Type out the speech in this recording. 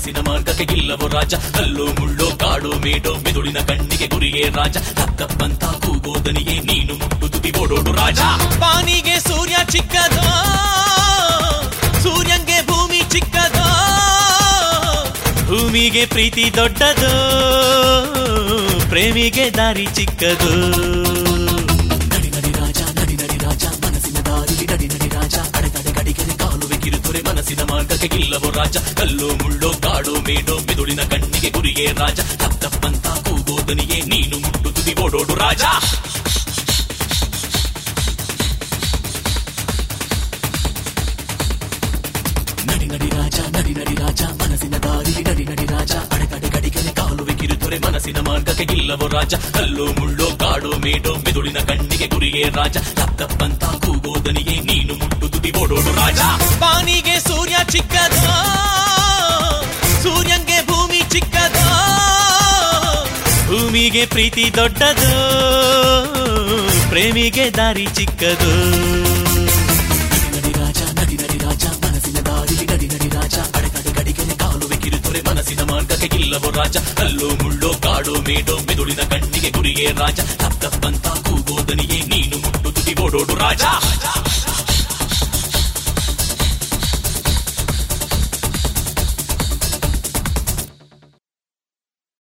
ಮನಸ್ಸಿನ ಮಾರ್ಗಕ್ಕೆ ಇಲ್ಲವೋ ರಾಜ ಕಲ್ಲು ಮುಳ್ಳೋ ಕಾಡು ಮೇಡೋ ಮೆದುಳಿನ ಕಣ್ಣಿಗೆ ಗುರಿಯೇ ರಾಜ ತಪ್ಪಂತ ಕೂಗೋದನಿಗೆ ನೀನು ಮುಟ್ಟು ತುದಿ ಓಡೋಡು ರಾಜ ಪಾನಿಗೆ ಸೂರ್ಯ ಚಿಕ್ಕದೋ ಸೂರ್ಯಂಗೆ ಭೂಮಿ ಚಿಕ್ಕದೋ ಭೂಮಿಗೆ ಪ್ರೀತಿ ದೊಡ್ಡದೋ ಪ್ರೇಮಿಗೆ ದಾರಿ ಚಿಕ್ಕದು ನಡಿ ನಡಿ ರಾಜ ನಡಿ ನಡಿ ರಾಜ ಮನಸ್ಸಿನ ದಾರಿಲಿ ನಡಿ ನಡಿ ರಾಜ ಅಡೆತಡೆ ಗಡಿಗೆರೆ ಕಾಲುವೆ ಕಿರುತೊರೆ ಮನಸ್ಸಿನ ಮಾರ್ಗಕ್ಕೆ ಇಲ್ಲವೋ ರಾಜ ಕಲ್ಲು ಮುಳ್ಳೋ ಕಾಡು ಮೇಡೋ ಮೆದುಳಿನ ಕಣ್ಣಿಗೆ ಗುರಿಯೇ ರಾಜ ತಪ್ಪಂತ ಕೂಗೋದನಿಗೆ ನೀನು ಮುಟ್ಟು ತುದಿ ಓಡೋಡು ರಾಜ ನಡಿ ನಡಿ ರಾಜ ನಡಿ ನಡಿ ರಾಜ ಮನಸ್ಸಿನ ದಾರಿಲಿ ನಡಿ ನಡಿ ರಾಜ ಅಡೆತಡೆ ಗಡಿಗೆರೆ ಕಾಲುವೆ ಕಿರುತೊರೆ ಮನಸ್ಸಿನ ಮಾರ್ಗಕ್ಕೆ ಇಲ್ಲವೋ ರಾಜ ಕಲ್ಲು ಮುಳ್ಳೋ ಕಾಡು ಮೇಡೋ ಮೆದುಳಿನ ಕಣ್ಣಿಗೆ ಗುರಿಯೇ ರಾಜ ತಪ್ಪಂತ ಕೂಗೋದನಿಗೆ ನೀನು ಮುಟ್ಟು ತುದಿ ಓಡೋಡು ರಾಜ ಪಾನಿಗೆ ಸೂರ್ಯ ಚಿಕ್ಕದೋ ಸೂರ್ಯಂಗೆ ಭೂಮಿ ಚಿಕ್ಕದೋ ಭೂಮಿಗೆ ಪ್ರೀತಿ ದೊಡ್ಡದೋ ಪ್ರೇಮಿಗೆ ದಾರಿ ಚಿಕ್ಕದು ನಡಿ ರಾಜ ನಡಿ ನಡಿ ರಾಜ ಮನಸ್ಸಿನ ದಾರಿಲಿ ನಡಿ ನಡಿ ರಾಜ ಅಡೆತಡೆ ಗಡಿಗೆರೆ ಕಾಲುವೆ ಕಿರುತೊರೆ ಮನಸ್ಸಿನ ಮಾರ್ಗಕ್ಕೆ ಇಲ್ಲವೋ ರಾಜ ಕಲ್ಲು ಮುಳ್ಳೋ ಕಾಡು ಮೇಡೋ ಮೆದುಳಿನ ಕಣ್ಣಿಗೆ ಗುರಿಯೇ ರಾಜ ತಪ್ಪಂತ ಕೂಗೋದನಿಗೆ ನೀನು ಮುಟ್ಟು ತುದಿ ಓಡೋಡು ರಾಜ